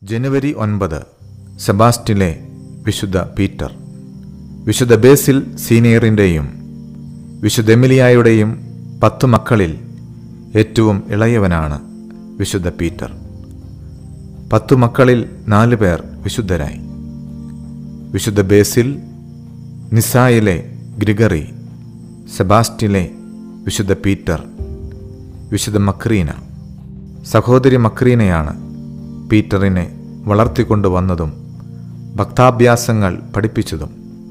ജനുവരി ഒൻപത് സെബാസ്റ്റിലെ വിശുദ്ധ പീറ്റർ വിശുദ്ധ ബേസിൽ സീനിയറിൻ്റെയും വിശുദ്ധ എമിലിയായുടെയും പത്ത് മക്കളിൽ ഏറ്റവും ഇളയവനാണ് വിശുദ്ധ പീറ്റർ പത്തു മക്കളിൽ നാല് പേർ വിശുദ്ധരായി വിശുദ്ധ ബേസിൽ നിസായിലെ ഗ്രിഗറി സെബാസ്റ്റിലെ വിശുദ്ധ പീറ്റർ വിശുദ്ധ മക്രീന സഹോദരി മക്രീനയാണ് പീറ്ററിനെ വളർത്തിക്കൊണ്ടുവന്നതും ഭക്താഭ്യാസങ്ങൾ പഠിപ്പിച്ചതും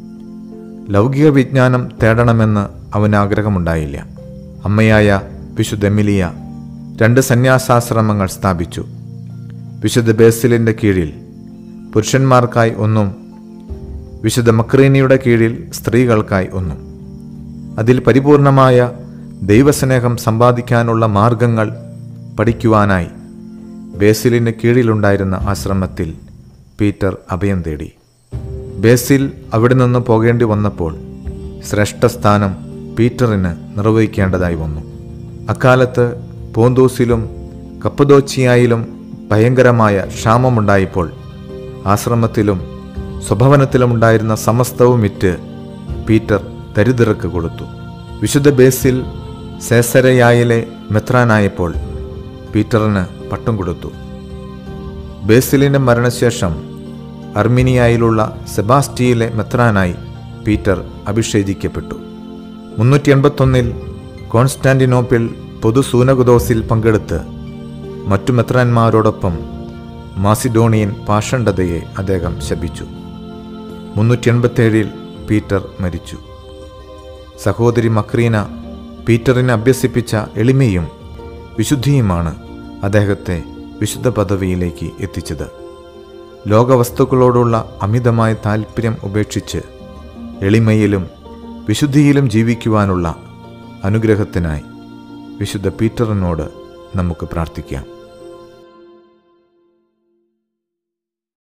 ലൗകിക വിജ്ഞാനം തേടണമെന്ന് അവന് ആഗ്രഹമുണ്ടായില്ല അമ്മയായ വിശുദ്ധ എമിലിയ രണ്ട് സന്യാസാശ്രമങ്ങൾ സ്ഥാപിച്ചു വിശുദ്ധ ബേസിലിൻ്റെ കീഴിൽ പുരുഷന്മാർക്കായി ഒന്നും വിശുദ്ധ മക്രീനിയുടെ കീഴിൽ സ്ത്രീകൾക്കായി ഒന്നും അതിൽ പരിപൂർണമായ ദൈവസ്നേഹം സമ്പാദിക്കാനുള്ള മാർഗങ്ങൾ പഠിക്കുവാനായി ബേസിലിന് കീഴിലുണ്ടായിരുന്ന ആശ്രമത്തിൽ പീറ്റർ അഭയം തേടി ബേസിൽ അവിടെ നിന്ന് പോകേണ്ടി വന്നപ്പോൾ ശ്രേഷ്ഠസ്ഥാനം പീറ്ററിന് നിർവഹിക്കേണ്ടതായി വന്നു അക്കാലത്ത് പോന്തൂസിലും കപ്പദോച്ചിയായിലും ഭയങ്കരമായ ക്ഷാമമുണ്ടായപ്പോൾ ആശ്രമത്തിലും സ്വഭവനത്തിലുമുണ്ടായിരുന്ന സമസ്തവും വിറ്റ് പീറ്റർ ദരിദ്രർക്ക് കൊടുത്തു വിശുദ്ധ ബേസിൽ സേസരയായിലെ മെത്രാനായപ്പോൾ പീറ്ററിന് പട്ടം കൊടുത്തു ബേസിലിൻ്റെ മരണശേഷം അർമിനിയായിലുള്ള സെബാസ്റ്റിയിലെ മെത്രാനായി പീറ്റർ അഭിഷേചിക്കപ്പെട്ടു മുന്നൂറ്റി എൺപത്തൊന്നിൽ കോൺസ്റ്റാന്റിനോപ്പിൾ പൊതു സൂനകുദോസിൽ പങ്കെടുത്ത് മറ്റു മെത്രാന്മാരോടൊപ്പം മാസിഡോണിയൻ പാഷണ്ഡതയെ അദ്ദേഹം ശപിച്ചു മുന്നൂറ്റി എൺപത്തേഴിൽ പീറ്റർ മരിച്ചു സഹോദരി മക്രീന പീറ്ററിനെ അഭ്യസിപ്പിച്ച എളിമയും വിശുദ്ധിയുമാണ് അദ്ദേഹത്തെ വിശുദ്ധ പദവിയിലേക്ക് എത്തിച്ചത് ലോകവസ്തുക്കളോടുള്ള അമിതമായ താല്പര്യം ഉപേക്ഷിച്ച് എളിമയിലും വിശുദ്ധിയിലും ജീവിക്കുവാനുള്ള അനുഗ്രഹത്തിനായി വിശുദ്ധ പീറ്ററിനോട് നമുക്ക് പ്രാർത്ഥിക്കാം